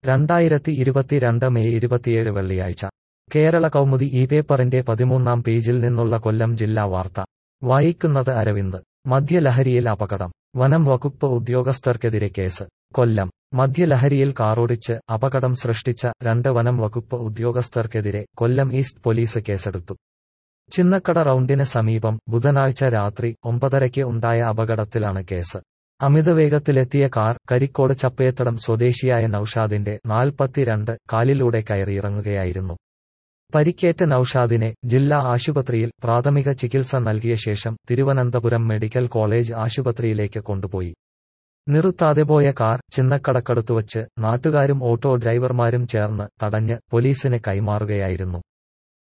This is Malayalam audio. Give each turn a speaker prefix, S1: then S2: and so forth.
S1: രണ്ടായിരത്തി ഇരുപത്തിരണ്ട് മെയ് ഇരുപത്തിയേഴ് വെള്ളിയാഴ്ച കേരള കൗമുദി ഈ പേപ്പറിന്റെ പതിമൂന്നാം പേജിൽ നിന്നുള്ള കൊല്ലം ജില്ലാ വാർത്ത വായിക്കുന്നത് അരവിന്ദ് മദ്യലഹരിയിൽ അപകടം വനം വകുപ്പ് ഉദ്യോഗസ്ഥർക്കെതിരെ കേസ് കൊല്ലം മദ്യലഹരിയിൽ കാറോടിച്ച് അപകടം സൃഷ്ടിച്ച രണ്ട് വനം വകുപ്പ് ഉദ്യോഗസ്ഥർക്കെതിരെ കൊല്ലം ഈസ്റ്റ് പോലീസ് കേസെടുത്തു ചിന്നക്കട റൌണ്ടിന് സമീപം ബുധനാഴ്ച രാത്രി ഒമ്പതരയ്ക്ക് ഉണ്ടായ അപകടത്തിലാണ് കേസ് അമിതവേഗത്തിലെത്തിയ കാർ കരിക്കോട് ചപ്പയത്തടം സ്വദേശിയായ നൌഷാദിന്റെ നാൽപ്പത്തിരണ്ട് കാലിലൂടെ കയറിയിറങ്ങുകയായിരുന്നു പരിക്കേറ്റ നൌഷാദിനെ ജില്ലാ ആശുപത്രിയിൽ പ്രാഥമിക ചികിത്സ നൽകിയ ശേഷം തിരുവനന്തപുരം മെഡിക്കൽ കോളേജ് ആശുപത്രിയിലേക്ക് കൊണ്ടുപോയി നിർത്താതെ പോയ കാർ ചിന്നക്കടക്കടുത്തുവച്ച് നാട്ടുകാരും ഓട്ടോ ഡ്രൈവർമാരും ചേർന്ന് തടഞ്ഞ് പോലീസിന് കൈമാറുകയായിരുന്നു